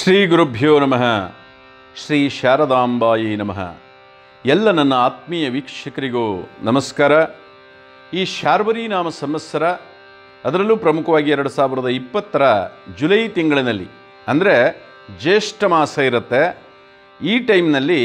ಶ್ರೀ ಗುರುಭ್ಯೋ ನಮಃ ಶ್ರೀ ಶಾರದಾಂಬಾಯಿ ನಮಃ ಎಲ್ಲ ನನ್ನ ಆತ್ಮೀಯ ವೀಕ್ಷಕರಿಗೂ ನಮಸ್ಕಾರ ಈ ಶಾರ್ವರಿ ನಾಮ ಸಂವತ್ಸರ ಅದರಲ್ಲೂ ಪ್ರಮುಖವಾಗಿ ಎರಡು ಸಾವಿರದ ಇಪ್ಪತ್ತರ ಜುಲೈ ತಿಂಗಳಿನಲ್ಲಿ ಅಂದರೆ ಜ್ಯೇಷ್ಠ ಮಾಸ ಇರುತ್ತೆ ಈ ಟೈಮ್ನಲ್ಲಿ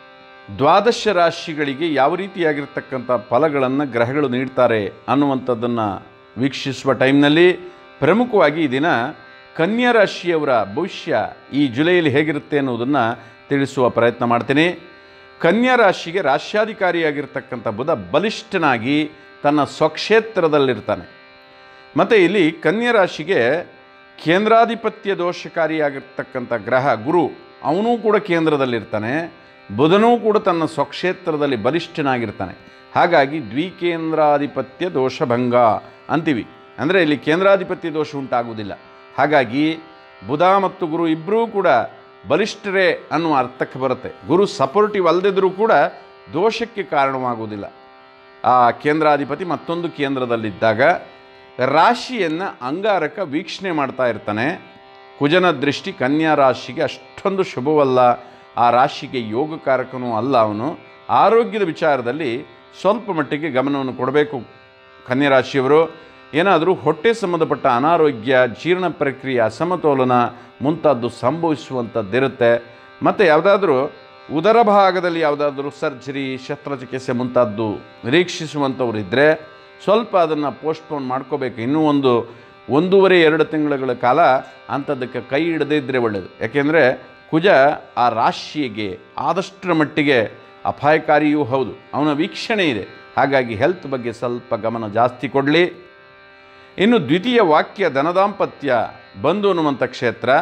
ದ್ವಾದಶ ರಾಶಿಗಳಿಗೆ ಯಾವ ರೀತಿಯಾಗಿರ್ತಕ್ಕಂಥ ಫಲಗಳನ್ನು ಗ್ರಹಗಳು ನೀಡ್ತಾರೆ ಅನ್ನುವಂಥದ್ದನ್ನು ವೀಕ್ಷಿಸುವ ಟೈಮ್ನಲ್ಲಿ ಪ್ರಮುಖವಾಗಿ ಈ ದಿನ ಕನ್ಯಾ ರಾಶಿಯವರ ಭವಿಷ್ಯ ಈ ಜುಲೈಯಲ್ಲಿ ಹೇಗಿರುತ್ತೆ ಅನ್ನೋದನ್ನು ತಿಳಿಸುವ ಪ್ರಯತ್ನ ಮಾಡ್ತೀನಿ ಕನ್ಯಾ ರಾಶಿಗೆ ರಾಶ್ಯಾಧಿಕಾರಿಯಾಗಿರ್ತಕ್ಕಂಥ ಬುಧ ಬಲಿಷ್ಠನಾಗಿ ತನ್ನ ಸ್ವಕ್ಷೇತ್ರದಲ್ಲಿರ್ತಾನೆ ಮತ್ತು ಇಲ್ಲಿ ಕನ್ಯಾ ರಾಶಿಗೆ ಕೇಂದ್ರಾಧಿಪತ್ಯ ದೋಷಕಾರಿಯಾಗಿರ್ತಕ್ಕಂಥ ಗ್ರಹ ಗುರು ಅವನೂ ಕೂಡ ಕೇಂದ್ರದಲ್ಲಿರ್ತಾನೆ ಬುಧನೂ ಕೂಡ ತನ್ನ ಸ್ವಕ್ಷೇತ್ರದಲ್ಲಿ ಬಲಿಷ್ಠನಾಗಿರ್ತಾನೆ ಹಾಗಾಗಿ ದ್ವಿಕೇಂದ್ರಾಧಿಪತ್ಯ ದೋಷಭಂಗ ಅಂತೀವಿ ಅಂದರೆ ಇಲ್ಲಿ ಕೇಂದ್ರಾಧಿಪತ್ಯ ದೋಷ ಉಂಟಾಗುವುದಿಲ್ಲ ಹಾಗಾಗಿ ಬುಧ ಮತ್ತು ಗುರು ಇಬ್ಬರೂ ಕೂಡ ಬಲಿಷ್ಠರೇ ಅನ್ನುವ ಅರ್ಥಕ್ಕೆ ಬರುತ್ತೆ ಗುರು ಸಪೋರ್ಟಿವ್ ಅಲ್ಲದಿದ್ದರೂ ಕೂಡ ದೋಷಕ್ಕೆ ಕಾರಣವಾಗುವುದಿಲ್ಲ ಆ ಕೇಂದ್ರಾಧಿಪತಿ ಮತ್ತೊಂದು ಕೇಂದ್ರದಲ್ಲಿದ್ದಾಗ ರಾಶಿಯನ್ನು ಅಂಗಾರಕ ವೀಕ್ಷಣೆ ಮಾಡ್ತಾ ಇರ್ತಾನೆ ಕುಜನ ದೃಷ್ಟಿ ಕನ್ಯಾ ರಾಶಿಗೆ ಅಷ್ಟೊಂದು ಶುಭವಲ್ಲ ಆ ರಾಶಿಗೆ ಯೋಗಕಾರಕನೂ ಅಲ್ಲ ಅವನು ಆರೋಗ್ಯದ ವಿಚಾರದಲ್ಲಿ ಸ್ವಲ್ಪ ಮಟ್ಟಿಗೆ ಗಮನವನ್ನು ಕೊಡಬೇಕು ಕನ್ಯಾ ರಾಶಿಯವರು ಏನಾದರೂ ಹೊಟ್ಟೆ ಸಂಬಂಧಪಟ್ಟ ಅನಾರೋಗ್ಯ ಜೀರ್ಣ ಪ್ರಕ್ರಿಯೆ ಅಸಮತೋಲನ ಮುಂತಾದ್ದು ಸಂಭವಿಸುವಂಥದ್ದಿರುತ್ತೆ ಮತ್ತು ಯಾವುದಾದ್ರೂ ಉದರ ಭಾಗದಲ್ಲಿ ಯಾವುದಾದ್ರೂ ಸರ್ಜರಿ ಶಸ್ತ್ರಚಿಕಿತ್ಸೆ ಮುಂತಾದ್ದು ನಿರೀಕ್ಷಿಸುವಂಥವ್ರು ಇದ್ದರೆ ಸ್ವಲ್ಪ ಅದನ್ನು ಪೋಸ್ಟ್ಪೋನ್ ಮಾಡ್ಕೋಬೇಕು ಇನ್ನೂ ಒಂದು ಒಂದೂವರೆ ಎರಡು ತಿಂಗಳುಗಳ ಕಾಲ ಅಂಥದ್ದಕ್ಕೆ ಕೈ ಹಿಡದೇ ಇದ್ದರೆ ಒಳ್ಳೆಯದು ಯಾಕೆಂದರೆ ಕುಜ ಆ ರಾಶಿಗೆ ಆದಷ್ಟರ ಮಟ್ಟಿಗೆ ಅಪಾಯಕಾರಿಯೂ ಹೌದು ಅವನ ವೀಕ್ಷಣೆ ಇದೆ ಹಾಗಾಗಿ ಹೆಲ್ತ್ ಬಗ್ಗೆ ಸ್ವಲ್ಪ ಗಮನ ಜಾಸ್ತಿ ಕೊಡಲಿ ಇನ್ನು ದ್ವಿತೀಯ ವಾಕ್ಯ ಧನದಾಂಪತ್ಯ ಬಂಧು ಅನ್ನುವಂಥ ಕ್ಷೇತ್ರ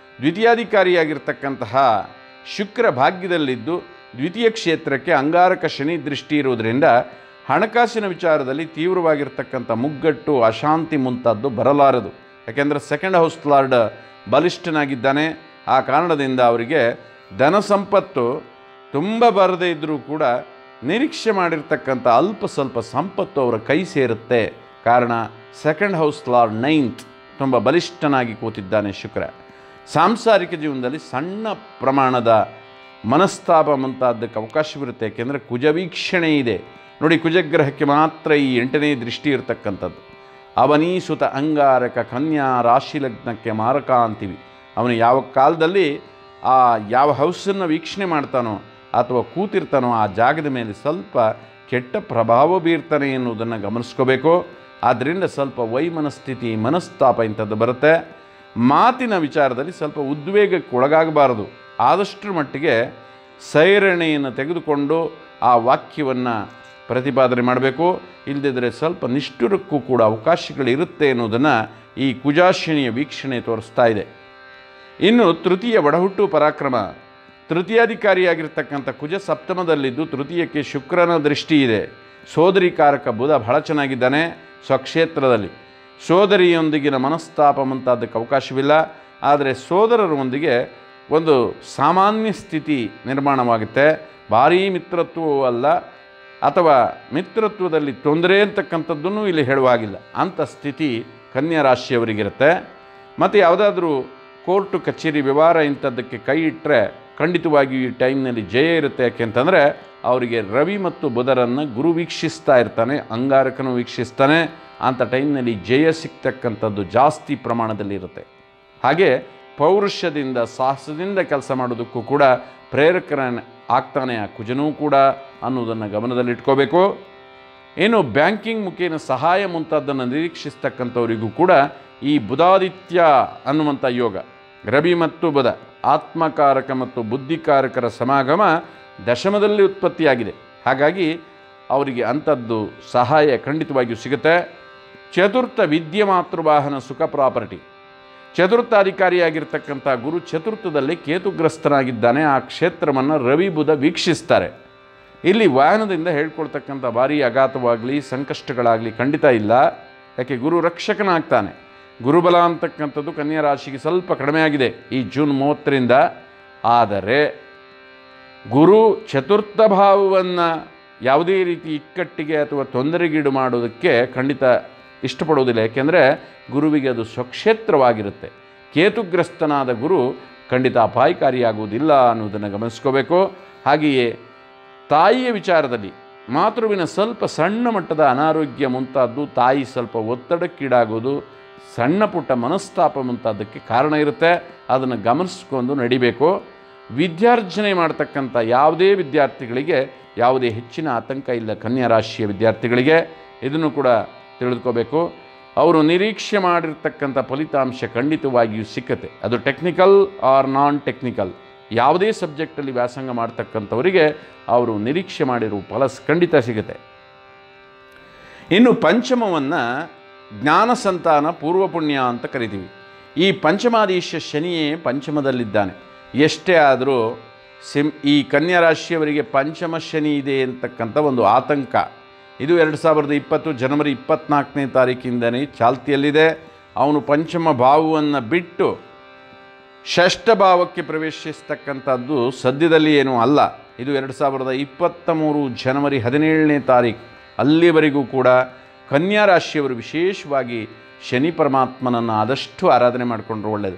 ದ್ವಿತೀಯಾಧಿಕಾರಿಯಾಗಿರ್ತಕ್ಕಂತಹ ಶುಕ್ರ ಭಾಗ್ಯದಲ್ಲಿದ್ದು ದ್ವಿತೀಯ ಕ್ಷೇತ್ರಕ್ಕೆ ಅಂಗಾರಕ ಶನಿ ದೃಷ್ಟಿ ಇರುವುದರಿಂದ ಹಣಕಾಸಿನ ವಿಚಾರದಲ್ಲಿ ತೀವ್ರವಾಗಿರ್ತಕ್ಕಂಥ ಮುಗ್ಗಟ್ಟು ಅಶಾಂತಿ ಮುಂತಾದ್ದು ಬರಲಾರದು ಯಾಕೆಂದರೆ ಸೆಕೆಂಡ್ ಹೌಸ್ ಲಾರ್ಡ್ ಬಲಿಷ್ಠನಾಗಿದ್ದಾನೆ ಆ ಕಾರಣದಿಂದ ಅವರಿಗೆ ಧನ ಸಂಪತ್ತು ತುಂಬ ಬರದೇ ಇದ್ದರೂ ಕೂಡ ನಿರೀಕ್ಷೆ ಮಾಡಿರ್ತಕ್ಕಂಥ ಅಲ್ಪ ಸ್ವಲ್ಪ ಸಂಪತ್ತು ಅವರ ಕೈ ಸೇರುತ್ತೆ ಕಾರಣ ಸೆಕೆಂಡ್ ಹೌಸ್ ಲಾರ್ಡ್ ನೈನ್ತ್ ತುಂಬ ಬಲಿಷ್ಠನಾಗಿ ಕೂತಿದ್ದಾನೆ ಶುಕ್ರ ಸಾಂಸಾರಿಕ ಜೀವನದಲ್ಲಿ ಸಣ್ಣ ಪ್ರಮಾಣದ ಮನಸ್ತಾಪ ಮುಂತಾದಕ್ಕೆ ಅವಕಾಶವಿರುತ್ತೆ ಏಕೆಂದರೆ ಕುಜವೀಕ್ಷಣೆ ಇದೆ ನೋಡಿ ಕುಜಗ್ರಹಕ್ಕೆ ಮಾತ್ರ ಈ ಎಂಟನೇ ದೃಷ್ಟಿ ಇರತಕ್ಕಂಥದ್ದು ಅವನೀಸುತ ಅಂಗಾರಕ ಕನ್ಯಾ ರಾಶಿ ಲಗ್ನಕ್ಕೆ ಮಾರಕ ಅಂತೀವಿ ಅವನು ಯಾವ ಕಾಲದಲ್ಲಿ ಆ ಯಾವ ಹೌಸನ್ನು ವೀಕ್ಷಣೆ ಮಾಡ್ತಾನೋ ಅಥವಾ ಕೂತಿರ್ತಾನೋ ಆ ಜಾಗದ ಮೇಲೆ ಸ್ವಲ್ಪ ಕೆಟ್ಟ ಪ್ರಭಾವ ಬೀರ್ತಾನೆ ಎನ್ನುವುದನ್ನು ಗಮನಿಸ್ಕೋಬೇಕು ಆದ್ದರಿಂದ ಸ್ವಲ್ಪ ವೈಮನಸ್ಥಿತಿ ಮನಸ್ತಾಪ ಇಂಥದ್ದು ಬರುತ್ತೆ ಮಾತಿನ ವಿಚಾರದಲ್ಲಿ ಸ್ವಲ್ಪ ಉದ್ವೇಗಕ್ಕೆ ಒಳಗಾಗಬಾರದು ಆದಷ್ಟರ ಮಟ್ಟಿಗೆ ಸೈರಣೆಯನ್ನು ತೆಗೆದುಕೊಂಡು ಆ ವಾಕ್ಯವನ್ನು ಪ್ರತಿಪಾದನೆ ಮಾಡಬೇಕು ಇಲ್ಲದಿದ್ದರೆ ಸ್ವಲ್ಪ ನಿಷ್ಠುರಕ್ಕೂ ಕೂಡ ಅವಕಾಶಗಳಿರುತ್ತೆ ಎನ್ನುವುದನ್ನು ಈ ಕುಜಾಶನಿಯ ವೀಕ್ಷಣೆ ತೋರಿಸ್ತಾ ಇದೆ ಇನ್ನು ತೃತೀಯ ಒಡಹುಟ್ಟು ಪರಾಕ್ರಮ ತೃತೀಯಾಧಿಕಾರಿಯಾಗಿರ್ತಕ್ಕಂಥ ಕುಜ ಸಪ್ತಮದಲ್ಲಿದ್ದು ತೃತೀಯಕ್ಕೆ ಶುಕ್ರನ ದೃಷ್ಟಿ ಇದೆ ಸೋದರಿಕಾರಕ ಬುಧ ಬಹಳ ಚೆನ್ನಾಗಿದ್ದಾನೆ ಸ್ವಕ್ಷೇತ್ರದಲ್ಲಿ ಸೋದರಿಯೊಂದಿಗಿನ ಮನಸ್ತಾಪ ಮುಂತಾದಕ್ಕೆ ಅವಕಾಶವಿಲ್ಲ ಆದರೆ ಸೋದರರೊಂದಿಗೆ ಒಂದು ಸಾಮಾನ್ಯ ಸ್ಥಿತಿ ನಿರ್ಮಾಣವಾಗುತ್ತೆ ಭಾರೀ ಮಿತ್ರತ್ವವೂ ಅಲ್ಲ ಅಥವಾ ಮಿತ್ರತ್ವದಲ್ಲಿ ತೊಂದರೆ ಅಂತಕ್ಕಂಥದ್ದನ್ನು ಇಲ್ಲಿ ಹೇಳುವಾಗಿಲ್ಲ ಅಂಥ ಸ್ಥಿತಿ ಕನ್ಯಾ ರಾಶಿಯವರಿಗಿರುತ್ತೆ ಮತ್ತು ಯಾವುದಾದ್ರೂ ಕೋರ್ಟು ಕಚೇರಿ ವ್ಯವಹಾರ ಇಂಥದ್ದಕ್ಕೆ ಕೈ ಇಟ್ಟರೆ ಖಂಡಿತವಾಗಿಯೂ ಈ ಟೈಮ್ನಲ್ಲಿ ಜಯ ಇರುತ್ತೆ ಯಾಕೆಂತಂದರೆ ಅವರಿಗೆ ರವಿ ಮತ್ತು ಬುಧರನ್ನು ಗುರು ವೀಕ್ಷಿಸ್ತಾ ಇರ್ತಾನೆ ಅಂಗಾರಕನು ವೀಕ್ಷಿಸ್ತಾನೆ ಅಂಥ ಟೈಮ್ನಲ್ಲಿ ಜಯ ಸಿಗ್ತಕ್ಕಂಥದ್ದು ಜಾಸ್ತಿ ಪ್ರಮಾಣದಲ್ಲಿ ಇರುತ್ತೆ ಹಾಗೆ ಪೌರುಷದಿಂದ ಸಾಹಸದಿಂದ ಕೆಲಸ ಮಾಡೋದಕ್ಕೂ ಕೂಡ ಪ್ರೇರಕರ ಆಗ್ತಾನೆ ಆ ಕುಜನೂ ಕೂಡ ಅನ್ನೋದನ್ನು ಗಮನದಲ್ಲಿಟ್ಕೋಬೇಕು ಏನು ಬ್ಯಾಂಕಿಂಗ್ ಮುಖೇನ ಸಹಾಯ ಮುಂತಾದನ್ನು ನಿರೀಕ್ಷಿಸ್ತಕ್ಕಂಥವರಿಗೂ ಕೂಡ ಈ ಬುಧಾದಿತ್ಯ ಅನ್ನುವಂಥ ಯೋಗ ರವಿ ಮತ್ತು ಬುಧ ಆತ್ಮಕಾರಕ ಮತ್ತು ಬುದ್ಧಿಕಾರಕರ ಸಮಾಗಮ ದಶಮದಲ್ಲಿ ಉತ್ಪತ್ತಿಯಾಗಿದೆ ಹಾಗಾಗಿ ಅವರಿಗೆ ಅಂಥದ್ದು ಸಹಾಯ ಖಂಡಿತವಾಗಿಯೂ ಸಿಗುತ್ತೆ ಚತುರ್ಥ ವಿದ್ಯೆ ಮಾತೃವಾಹನ ಸುಖ ಪ್ರಾಪರ್ಟಿ ಚತುರ್ಥಾಧಿಕಾರಿಯಾಗಿರ್ತಕ್ಕಂಥ ಗುರು ಚತುರ್ಥದಲ್ಲಿ ಕೇತುಗ್ರಸ್ತನಾಗಿದ್ದಾನೆ ಆ ಕ್ಷೇತ್ರವನ್ನು ರವಿ ಬುಧ ವೀಕ್ಷಿಸ್ತಾರೆ ಇಲ್ಲಿ ವಾಹನದಿಂದ ಹೇಳ್ಕೊಳ್ತಕ್ಕಂಥ ಭಾರಿ ಅಘಾತವಾಗಲಿ ಸಂಕಷ್ಟಗಳಾಗಲಿ ಖಂಡಿತ ಇಲ್ಲ ಯಾಕೆ ಗುರು ರಕ್ಷಕನಾಗ್ತಾನೆ ಗುರುಬಲ ಅಂತಕ್ಕಂಥದ್ದು ಕನ್ಯಾ ರಾಶಿಗೆ ಸ್ವಲ್ಪ ಕಡಿಮೆ ಆಗಿದೆ ಈ ಜೂನ್ ಮೂವತ್ತರಿಂದ ಆದರೆ ಗುರು ಚತುರ್ಥ ಭಾವವನ್ನು ಯಾವುದೇ ರೀತಿ ಇಕ್ಕಟ್ಟಿಗೆ ಅಥವಾ ತೊಂದರೆಗೀಡು ಮಾಡೋದಕ್ಕೆ ಖಂಡಿತ ಇಷ್ಟಪಡೋದಿಲ್ಲ ಯಾಕೆಂದರೆ ಗುರುವಿಗೆ ಅದು ಸ್ವಕ್ಷೇತ್ರವಾಗಿರುತ್ತೆ ಕೇತುಗ್ರಸ್ತನಾದ ಗುರು ಖಂಡಿತ ಅಪಾಯಕಾರಿಯಾಗುವುದಿಲ್ಲ ಅನ್ನೋದನ್ನು ಗಮನಿಸ್ಕೋಬೇಕು ಹಾಗೆಯೇ ತಾಯಿಯ ವಿಚಾರದಲ್ಲಿ ಮಾತೃವಿನ ಸ್ವಲ್ಪ ಸಣ್ಣ ಮಟ್ಟದ ಅನಾರೋಗ್ಯ ಮುಂತಾದ್ದು ತಾಯಿ ಸ್ವಲ್ಪ ಒತ್ತಡಕ್ಕೀಡಾಗೋದು ಸಣ್ಣ ಪುಟ್ಟ ಮನಸ್ತಾಪ ಮುಂತಾದಕ್ಕೆ ಕಾರಣ ಇರುತ್ತೆ ಅದನ್ನು ಗಮನಿಸ್ಕೊಂಡು ನಡಿಬೇಕು ವಿದ್ಯಾರ್ಜನೆ ಮಾಡ್ತಕ್ಕಂಥ ಯಾವುದೇ ವಿದ್ಯಾರ್ಥಿಗಳಿಗೆ ಯಾವುದೇ ಹೆಚ್ಚಿನ ಆತಂಕ ಇಲ್ಲ ಕನ್ಯಾ ರಾಶಿಯ ವಿದ್ಯಾರ್ಥಿಗಳಿಗೆ ಇದನ್ನು ಕೂಡ ತಿಳಿದುಕೋಬೇಕು ಅವರು ನಿರೀಕ್ಷೆ ಮಾಡಿರ್ತಕ್ಕಂಥ ಫಲಿತಾಂಶ ಖಂಡಿತವಾಗಿಯೂ ಸಿಕ್ಕತ್ತೆ ಅದು ಟೆಕ್ನಿಕಲ್ ಆರ್ ನಾನ್ ಟೆಕ್ನಿಕಲ್ ಯಾವುದೇ ಸಬ್ಜೆಕ್ಟಲ್ಲಿ ವ್ಯಾಸಂಗ ಮಾಡ್ತಕ್ಕಂಥವರಿಗೆ ಅವರು ನಿರೀಕ್ಷೆ ಮಾಡಿರುವ ಫಲ ಖಂಡಿತ ಸಿಗುತ್ತೆ ಇನ್ನು ಪಂಚಮವನ್ನು ಜ್ಞಾನ ಸಂತಾನ ಪೂರ್ವ ಪುಣ್ಯ ಅಂತ ಕರಿತೀವಿ ಈ ಪಂಚಮಾಧೀಶ ಶನಿಯೇ ಪಂಚಮದಲ್ಲಿದ್ದಾನೆ ಎಷ್ಟೇ ಆದರೂ ಸಿಂ ಈ ಕನ್ಯಾ ರಾಶಿಯವರಿಗೆ ಪಂಚಮ ಶನಿ ಇದೆ ಅಂತಕ್ಕಂಥ ಒಂದು ಆತಂಕ ಇದು ಎರಡು ಸಾವಿರದ ಇಪ್ಪತ್ತು ಜನವರಿ ಇಪ್ಪತ್ನಾಲ್ಕನೇ ತಾರೀಕಿಂದನೇ ಚಾಲ್ತಿಯಲ್ಲಿದೆ ಅವನು ಪಂಚಮ ಭಾವವನ್ನು ಬಿಟ್ಟು ಷಷ್ಠ ಭಾವಕ್ಕೆ ಪ್ರವೇಶಿಸ್ತಕ್ಕಂಥದ್ದು ಸದ್ಯದಲ್ಲಿ ಏನೂ ಅಲ್ಲ ಇದು ಎರಡು ಸಾವಿರದ ಇಪ್ಪತ್ತ ಮೂರು ಜನವರಿ ಹದಿನೇಳನೇ ತಾರೀಕು ಅಲ್ಲಿವರೆಗೂ ಕೂಡ ಕನ್ಯಾ ರಾಶಿಯವರು ವಿಶೇಷವಾಗಿ ಶನಿ ಪರಮಾತ್ಮನನ್ನು ಆದಷ್ಟು ಆರಾಧನೆ ಮಾಡಿಕೊಂಡ್ರೆ ಒಳ್ಳೆಯದು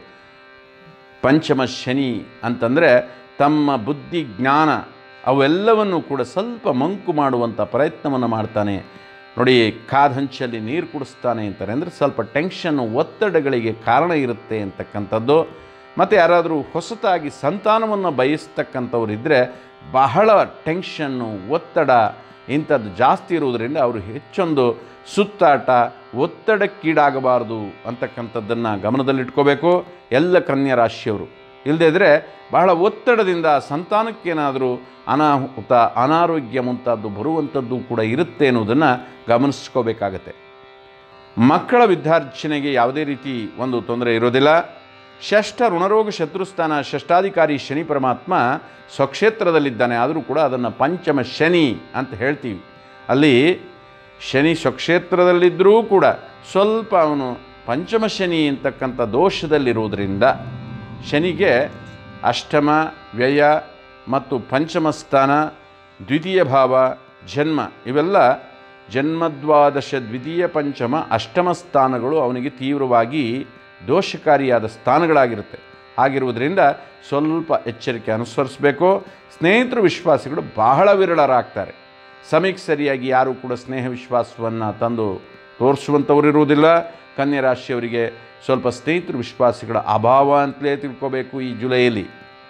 ಪಂಚಮ ಶನಿ ಅಂತಂದರೆ ತಮ್ಮ ಬುದ್ಧಿ ಜ್ಞಾನ ಅವೆಲ್ಲವನ್ನು ಕೂಡ ಸ್ವಲ್ಪ ಮಂಕು ಮಾಡುವಂಥ ಪ್ರಯತ್ನವನ್ನು ಮಾಡ್ತಾನೆ ನೋಡಿ ಕಾದಂಚಲ್ಲಿ ನೀರು ಕುಡಿಸ್ತಾನೆ ಅಂತಾರೆ ಅಂದರೆ ಸ್ವಲ್ಪ ಟೆನ್ಷನ್ನು ಒತ್ತಡಗಳಿಗೆ ಕಾರಣ ಇರುತ್ತೆ ಅಂತಕ್ಕಂಥದ್ದು ಮತ್ತು ಯಾರಾದರೂ ಹೊಸತಾಗಿ ಸಂತಾನವನ್ನು ಬಯಸ್ತಕ್ಕಂಥವ್ರಿದ್ದರೆ ಬಹಳ ಟೆನ್ಷನ್ನು ಒತ್ತಡ ಇಂಥದ್ದು ಜಾಸ್ತಿ ಇರುವುದರಿಂದ ಅವರು ಹೆಚ್ಚೊಂದು ಸುತ್ತಾಟ ಒತ್ತಡಕ್ಕೀಡಾಗಬಾರದು ಅಂತಕ್ಕಂಥದ್ದನ್ನು ಗಮನದಲ್ಲಿಟ್ಕೋಬೇಕು ಎಲ್ಲ ಕನ್ಯಾ ರಾಶಿಯವರು ಇಲ್ಲದೇ ಇದ್ದರೆ ಬಹಳ ಒತ್ತಡದಿಂದ ಸಂತಾನಕ್ಕೇನಾದರೂ ಅನಾಹುತ ಅನಾರೋಗ್ಯ ಮುಂತಾದ್ದು ಬರುವಂಥದ್ದು ಕೂಡ ಇರುತ್ತೆ ಅನ್ನೋದನ್ನು ಗಮನಿಸ್ಕೋಬೇಕಾಗತ್ತೆ ಮಕ್ಕಳ ವಿದ್ಯಾರ್ಜನೆಗೆ ಯಾವುದೇ ರೀತಿ ಒಂದು ತೊಂದರೆ ಇರೋದಿಲ್ಲ ಷಷ್ಠ ಋಣರೋಗ ಶತ್ರುಸ್ಥಾನ ಷಷ್ಠಾಧಿಕಾರಿ ಶನಿ ಪರಮಾತ್ಮ ಸ್ವಕ್ಷೇತ್ರದಲ್ಲಿದ್ದಾನೆ ಆದರೂ ಕೂಡ ಅದನ್ನು ಪಂಚಮ ಶನಿ ಅಂತ ಹೇಳ್ತೀವಿ ಅಲ್ಲಿ ಶನಿ ಸ್ವಕ್ಷೇತ್ರದಲ್ಲಿದ್ದರೂ ಕೂಡ ಸ್ವಲ್ಪ ಅವನು ಪಂಚಮ ಶನಿ ಅಂತಕ್ಕಂಥ ದೋಷದಲ್ಲಿರುವುದರಿಂದ ಶನಿಗೆ ಅಷ್ಟಮ ವ್ಯಯ ಮತ್ತು ಪಂಚಮ ಸ್ಥಾನ ದ್ವಿತೀಯ ಭಾವ ಜನ್ಮ ಇವೆಲ್ಲ ಜನ್ಮದ್ವಾದಶ ದ್ವಿತೀಯ ಪಂಚಮ ಅಷ್ಟಮ ಸ್ಥಾನಗಳು ಅವನಿಗೆ ತೀವ್ರವಾಗಿ ದೋಷಕಾರಿಯಾದ ಸ್ಥಾನಗಳಾಗಿರುತ್ತೆ ಆಗಿರುವುದರಿಂದ ಸ್ವಲ್ಪ ಎಚ್ಚರಿಕೆ ಅನುಸರಿಸಬೇಕು ಸ್ನೇಹಿತರು ವಿಶ್ವಾಸಿಗಳು ಬಹಳ ವಿರಳರಾಗ್ತಾರೆ ಸಮಯಕ್ಕೆ ಸರಿಯಾಗಿ ಯಾರೂ ಕೂಡ ಸ್ನೇಹ ವಿಶ್ವಾಸವನ್ನು ತಂದು ತೋರಿಸುವಂಥವ್ರು ಇರುವುದಿಲ್ಲ ಕನ್ಯಾ ರಾಶಿಯವರಿಗೆ ಸ್ವಲ್ಪ ಸ್ನೇಹಿತರು ವಿಶ್ವಾಸಿಗಳ ಅಭಾವ ಅಂತಲೇ ತಿಳ್ಕೋಬೇಕು ಈ ಜುಲೈಯಲ್ಲಿ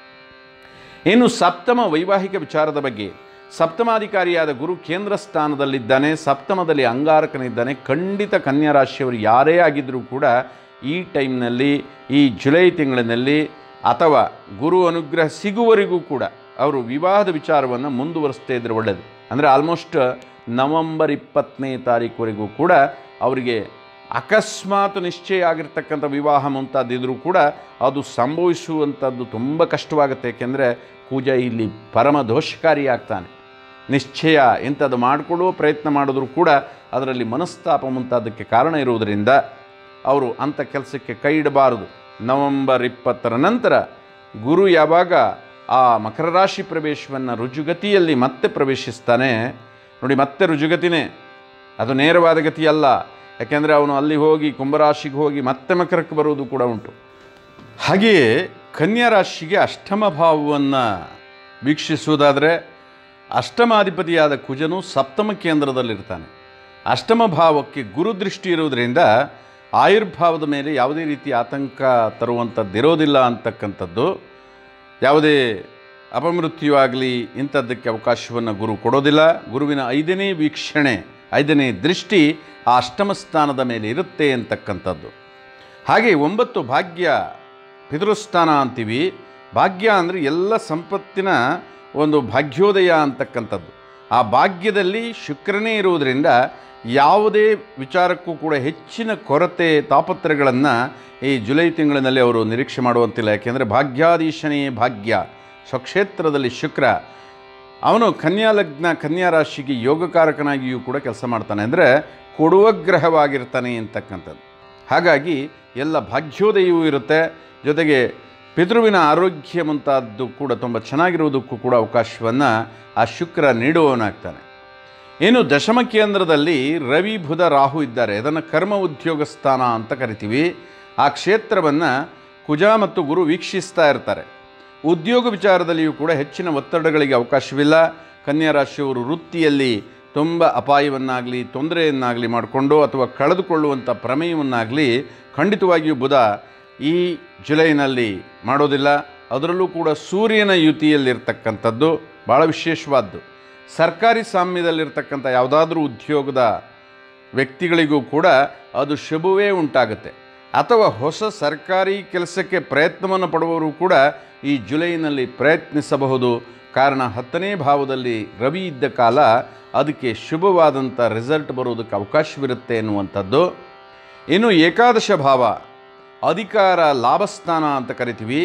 ಇನ್ನು ಸಪ್ತಮ ವೈವಾಹಿಕ ವಿಚಾರದ ಬಗ್ಗೆ ಸಪ್ತಮಾಧಿಕಾರಿಯಾದ ಗುರು ಕೇಂದ್ರ ಸ್ಥಾನದಲ್ಲಿದ್ದಾನೆ ಸಪ್ತಮದಲ್ಲಿ ಅಂಗಾರಕನಿದ್ದಾನೆ ಖಂಡಿತ ಕನ್ಯಾ ರಾಶಿಯವರು ಯಾರೇ ಆಗಿದ್ದರೂ ಕೂಡ ಈ ಟೈಮ್ನಲ್ಲಿ ಈ ಜುಲೈ ತಿಂಗಳಿನಲ್ಲಿ ಅಥವಾ ಗುರು ಅನುಗ್ರಹ ಸಿಗುವವರೆಗೂ ಕೂಡ ಅವರು ವಿವಾಹದ ವಿಚಾರವನ್ನು ಮುಂದುವರಿಸ್ತೇ ಇದ್ರೆ ಒಳ್ಳೆಯದು ಅಂದರೆ ಆಲ್ಮೋಸ್ಟ್ ನವಂಬರ್ ಇಪ್ಪತ್ತನೇ ತಾರೀಕುವರೆಗೂ ಕೂಡ ಅವರಿಗೆ ಅಕಸ್ಮಾತ್ ನಿಶ್ಚಯ ಆಗಿರ್ತಕ್ಕಂಥ ವಿವಾಹ ಮುಂತಾದಿದ್ರೂ ಕೂಡ ಅದು ಸಂಭವಿಸುವಂಥದ್ದು ತುಂಬ ಕಷ್ಟವಾಗುತ್ತೆ ಏಕೆಂದರೆ ಪೂಜ ಇಲ್ಲಿ ಪರಮ ದೋಷಕಾರಿಯಾಗ್ತಾನೆ ನಿಶ್ಚಯ ಇಂಥದ್ದು ಮಾಡಿಕೊಳ್ಳುವ ಪ್ರಯತ್ನ ಮಾಡಿದ್ರೂ ಕೂಡ ಅದರಲ್ಲಿ ಮನಸ್ತಾಪ ಮುಂತಾದಕ್ಕೆ ಕಾರಣ ಇರುವುದರಿಂದ ಅವರು ಅಂಥ ಕೆಲಸಕ್ಕೆ ಕೈ ಇಡಬಾರದು ನವಂಬರ್ ಇಪ್ಪತ್ತರ ನಂತರ ಗುರು ಯಾವಾಗ ಆ ಮಕರ ರಾಶಿ ಪ್ರವೇಶವನ್ನು ರುಜುಗತಿಯಲ್ಲಿ ಮತ್ತೆ ಪ್ರವೇಶಿಸ್ತಾನೆ ನೋಡಿ ಮತ್ತೆ ರುಜುಗತಿನೇ ಅದು ನೇರವಾದ ಗತಿಯಲ್ಲ ಯಾಕೆಂದರೆ ಅವನು ಅಲ್ಲಿ ಹೋಗಿ ಕುಂಭರಾಶಿಗೆ ಹೋಗಿ ಮತ್ತೆ ಮಕರಕ್ಕೆ ಬರುವುದು ಕೂಡ ಉಂಟು ಹಾಗೆಯೇ ಕನ್ಯಾ ರಾಶಿಗೆ ಅಷ್ಟಮ ಭಾವವನ್ನು ವೀಕ್ಷಿಸುವುದಾದರೆ ಅಷ್ಟಮಾಧಿಪತಿಯಾದ ಕುಜನು ಸಪ್ತಮ ಕೇಂದ್ರದಲ್ಲಿರ್ತಾನೆ ಅಷ್ಟಮ ಭಾವಕ್ಕೆ ಗುರುದೃಷ್ಟಿ ಇರುವುದರಿಂದ ಆಯುರ್ಭಾವದ ಮೇಲೆ ಯಾವುದೇ ರೀತಿ ಆತಂಕ ತರುವಂಥದ್ದಿರೋದಿಲ್ಲ ಅಂತಕ್ಕಂಥದ್ದು ಯಾವುದೇ ಅಪಮೃತ್ಯು ಆಗಲಿ ಇಂಥದ್ದಕ್ಕೆ ಅವಕಾಶವನ್ನು ಗುರು ಕೊಡೋದಿಲ್ಲ ಗುರುವಿನ ಐದನೇ ವೀಕ್ಷಣೆ ಐದನೇ ದೃಷ್ಟಿ ಆ ಅಷ್ಟಮ ಸ್ಥಾನದ ಮೇಲೆ ಇರುತ್ತೆ ಅಂತಕ್ಕಂಥದ್ದು ಹಾಗೆ ಒಂಬತ್ತು ಭಾಗ್ಯ ಪಿತೃಸ್ಥಾನ ಅಂತೀವಿ ಭಾಗ್ಯ ಅಂದರೆ ಎಲ್ಲ ಸಂಪತ್ತಿನ ಒಂದು ಭಾಗ್ಯೋದಯ ಅಂತಕ್ಕಂಥದ್ದು ಆ ಭಾಗ್ಯದಲ್ಲಿ ಶುಕ್ರನೇ ಇರುವುದರಿಂದ ಯಾವುದೇ ವಿಚಾರಕ್ಕೂ ಕೂಡ ಹೆಚ್ಚಿನ ಕೊರತೆ ತಾಪತ್ರಗಳನ್ನು ಈ ಜುಲೈ ತಿಂಗಳಿನಲ್ಲಿ ಅವರು ನಿರೀಕ್ಷೆ ಮಾಡುವಂತಿಲ್ಲ ಯಾಕೆಂದರೆ ಭಾಗ್ಯಾಧೀಶನೇ ಭಾಗ್ಯ ಸ್ವಕ್ಷೇತ್ರದಲ್ಲಿ ಶುಕ್ರ ಅವನು ಕನ್ಯಾ ಲಗ್ನ ಕನ್ಯಾ ರಾಶಿಗೆ ಯೋಗಕಾರಕನಾಗಿಯೂ ಕೂಡ ಕೆಲಸ ಮಾಡ್ತಾನೆ ಅಂದರೆ ಕೊಡುವ ಗ್ರಹವಾಗಿರ್ತಾನೆ ಅಂತಕ್ಕಂಥದ್ದು ಹಾಗಾಗಿ ಎಲ್ಲ ಭಾಗ್ಯೋದಯವೂ ಇರುತ್ತೆ ಜೊತೆಗೆ ಪಿತೃವಿನ ಆರೋಗ್ಯ ಮುಂತಾದ್ದು ಕೂಡ ತುಂಬ ಚೆನ್ನಾಗಿರುವುದಕ್ಕೂ ಕೂಡ ಅವಕಾಶವನ್ನು ಆ ಶುಕ್ರ ನೀಡುವವನಾಗ್ತಾನೆ ಇನ್ನು ದಶಮ ಕೇಂದ್ರದಲ್ಲಿ ರವಿ ಬುಧ ರಾಹು ಇದ್ದಾರೆ ಅದನ್ನು ಕರ್ಮ ಉದ್ಯೋಗ ಸ್ಥಾನ ಅಂತ ಕರಿತೀವಿ ಆ ಕ್ಷೇತ್ರವನ್ನು ಕುಜ ಮತ್ತು ಗುರು ವೀಕ್ಷಿಸ್ತಾ ಇರ್ತಾರೆ ಉದ್ಯೋಗ ವಿಚಾರದಲ್ಲಿಯೂ ಕೂಡ ಹೆಚ್ಚಿನ ಒತ್ತಡಗಳಿಗೆ ಅವಕಾಶವಿಲ್ಲ ಕನ್ಯಾ ರಾಶಿಯವರು ವೃತ್ತಿಯಲ್ಲಿ ತುಂಬ ಅಪಾಯವನ್ನಾಗಲಿ ತೊಂದರೆಯನ್ನಾಗಲಿ ಮಾಡಿಕೊಂಡು ಅಥವಾ ಕಳೆದುಕೊಳ್ಳುವಂಥ ಪ್ರಮೇಯವನ್ನಾಗಲಿ ಖಂಡಿತವಾಗಿಯೂ ಬುಧ ಈ ಜುಲೈನಲ್ಲಿ ಮಾಡೋದಿಲ್ಲ ಅದರಲ್ಲೂ ಕೂಡ ಸೂರ್ಯನ ಯುತಿಯಲ್ಲಿರ್ತಕ್ಕಂಥದ್ದು ಭಾಳ ವಿಶೇಷವಾದ್ದು ಸರ್ಕಾರಿ ಸಾಮ್ಯದಲ್ಲಿರ್ತಕ್ಕಂಥ ಯಾವುದಾದ್ರೂ ಉದ್ಯೋಗದ ವ್ಯಕ್ತಿಗಳಿಗೂ ಕೂಡ ಅದು ಶುಭವೇ ಉಂಟಾಗುತ್ತೆ ಅಥವಾ ಹೊಸ ಸರ್ಕಾರಿ ಕೆಲಸಕ್ಕೆ ಪ್ರಯತ್ನವನ್ನು ಪಡುವವರು ಕೂಡ ಈ ಜುಲೈನಲ್ಲಿ ಪ್ರಯತ್ನಿಸಬಹುದು ಕಾರಣ ಹತ್ತನೇ ಭಾವದಲ್ಲಿ ರವಿ ಇದ್ದ ಕಾಲ ಅದಕ್ಕೆ ಶುಭವಾದಂಥ ರಿಸಲ್ಟ್ ಬರೋದಕ್ಕೆ ಅವಕಾಶವಿರುತ್ತೆ ಎನ್ನುವಂಥದ್ದು ಇನ್ನು ಏಕಾದಶ ಭಾವ ಅಧಿಕಾರ ಲಾಭಸ್ಥಾನ ಅಂತ ಕರಿತೀವಿ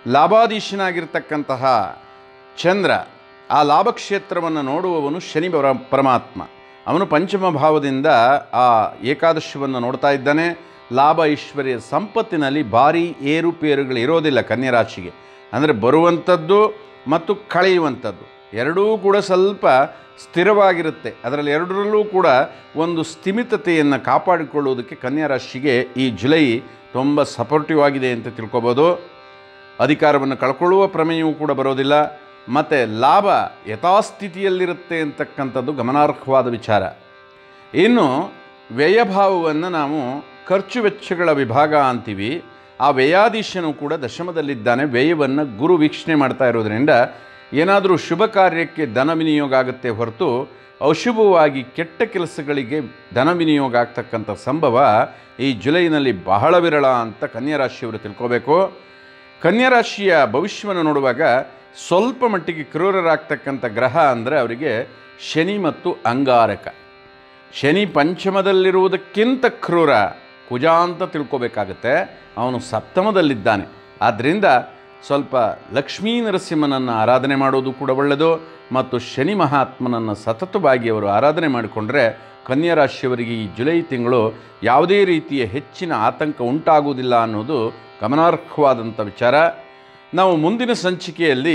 ಲಾಭಾಧೀಶನಾಗಿರ್ತಕ್ಕಂತಹ ಚಂದ್ರ ಆ ಲಾಭಕ್ಷೇತ್ರವನ್ನು ನೋಡುವವನು ಶನಿ ಪರ ಪರಮಾತ್ಮ ಅವನು ಪಂಚಮ ಭಾವದಿಂದ ಆ ಏಕಾದಶವನ್ನು ನೋಡ್ತಾ ಇದ್ದಾನೆ ಲಾಭ ಐಶ್ವರ್ಯ ಸಂಪತ್ತಿನಲ್ಲಿ ಭಾರಿ ಏರುಪೇರುಗಳು ಇರೋದಿಲ್ಲ ಕನ್ಯಾ ರಾಶಿಗೆ ಅಂದರೆ ಬರುವಂಥದ್ದು ಮತ್ತು ಕಳೆಯುವಂಥದ್ದು ಎರಡೂ ಕೂಡ ಸ್ವಲ್ಪ ಸ್ಥಿರವಾಗಿರುತ್ತೆ ಅದರಲ್ಲಿ ಎರಡರಲ್ಲೂ ಕೂಡ ಒಂದು ಸ್ಥಿಮಿತತೆಯನ್ನು ಕಾಪಾಡಿಕೊಳ್ಳುವುದಕ್ಕೆ ಕನ್ಯಾ ರಾಶಿಗೆ ಈ ಜುಲೈ ತುಂಬ ಸಪೋರ್ಟಿವ್ ಆಗಿದೆ ಅಂತ ತಿಳ್ಕೊಬೋದು ಅಧಿಕಾರವನ್ನು ಕಳ್ಕೊಳ್ಳುವ ಪ್ರಮೇಯವೂ ಕೂಡ ಬರೋದಿಲ್ಲ ಮತ್ತು ಲಾಭ ಯಥಾಸ್ಥಿತಿಯಲ್ಲಿರುತ್ತೆ ಅಂತಕ್ಕಂಥದ್ದು ಗಮನಾರ್ಹವಾದ ವಿಚಾರ ಇನ್ನು ವ್ಯಯಭಾವವನ್ನು ನಾವು ಖರ್ಚು ವೆಚ್ಚಗಳ ವಿಭಾಗ ಅಂತೀವಿ ಆ ವ್ಯಯಾಧೀಶನು ಕೂಡ ದಶಮದಲ್ಲಿದ್ದಾನೆ ವ್ಯಯವನ್ನು ಗುರು ವೀಕ್ಷಣೆ ಮಾಡ್ತಾ ಇರೋದ್ರಿಂದ ಏನಾದರೂ ಶುಭ ಕಾರ್ಯಕ್ಕೆ ಧನ ವಿನಿಯೋಗ ಆಗುತ್ತೆ ಹೊರತು ಅಶುಭವಾಗಿ ಕೆಟ್ಟ ಕೆಲಸಗಳಿಗೆ ಧನ ವಿನಿಯೋಗ ಆಗ್ತಕ್ಕಂಥ ಸಂಭವ ಈ ಜುಲೈನಲ್ಲಿ ಬಹಳ ವಿರಳ ಅಂತ ಕನ್ಯಾ ರಾಶಿಯವರು ತಿಳ್ಕೋಬೇಕು ಕನ್ಯಾ ರಾಶಿಯ ಭವಿಷ್ಯವನ್ನು ನೋಡುವಾಗ ಸ್ವಲ್ಪ ಮಟ್ಟಿಗೆ ಕ್ರೂರರಾಗ್ತಕ್ಕಂಥ ಗ್ರಹ ಅಂದರೆ ಅವರಿಗೆ ಶನಿ ಮತ್ತು ಅಂಗಾರಕ ಶನಿ ಪಂಚಮದಲ್ಲಿರುವುದಕ್ಕಿಂತ ಕ್ರೂರ ಕುಜ ಅಂತ ತಿಳ್ಕೊಬೇಕಾಗತ್ತೆ ಅವನು ಸಪ್ತಮದಲ್ಲಿದ್ದಾನೆ ಆದ್ದರಿಂದ ಸ್ವಲ್ಪ ಲಕ್ಷ್ಮೀ ನರಸಿಂಹನನ್ನು ಆರಾಧನೆ ಮಾಡೋದು ಕೂಡ ಒಳ್ಳೆಯದು ಮತ್ತು ಶನಿ ಮಹಾತ್ಮನನ್ನು ಸತತವಾಗಿ ಅವರು ಆರಾಧನೆ ಮಾಡಿಕೊಂಡ್ರೆ ಕನ್ಯಾ ರಾಶಿಯವರಿಗೆ ಈ ಜುಲೈ ತಿಂಗಳು ಯಾವುದೇ ರೀತಿಯ ಹೆಚ್ಚಿನ ಆತಂಕ ಉಂಟಾಗುವುದಿಲ್ಲ ಅನ್ನೋದು ಗಮನಾರ್ಹವಾದಂಥ ವಿಚಾರ ನಾವು ಮುಂದಿನ ಸಂಚಿಕೆಯಲ್ಲಿ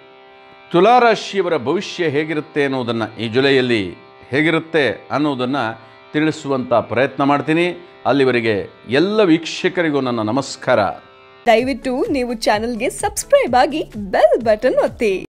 ತುಲಾರಾಶಿಯವರ ಭವಿಷ್ಯ ಹೇಗಿರುತ್ತೆ ಅನ್ನೋದನ್ನು ಈ ಜುಲೈಯಲ್ಲಿ ಹೇಗಿರುತ್ತೆ ಅನ್ನೋದನ್ನು ತಿಳಿಸುವಂಥ ಪ್ರಯತ್ನ ಮಾಡ್ತೀನಿ ಅಲ್ಲಿವರೆಗೆ ಎಲ್ಲ ವೀಕ್ಷಕರಿಗೂ ನನ್ನ ನಮಸ್ಕಾರ ದಯವಿಟ್ಟು ನೀವು ಚಾನೆಲ್ಗೆ ಸಬ್ಸ್ಕ್ರೈಬ್ ಆಗಿ ಬೆಲ್ ಬಟನ್ ಒತ್ತಿ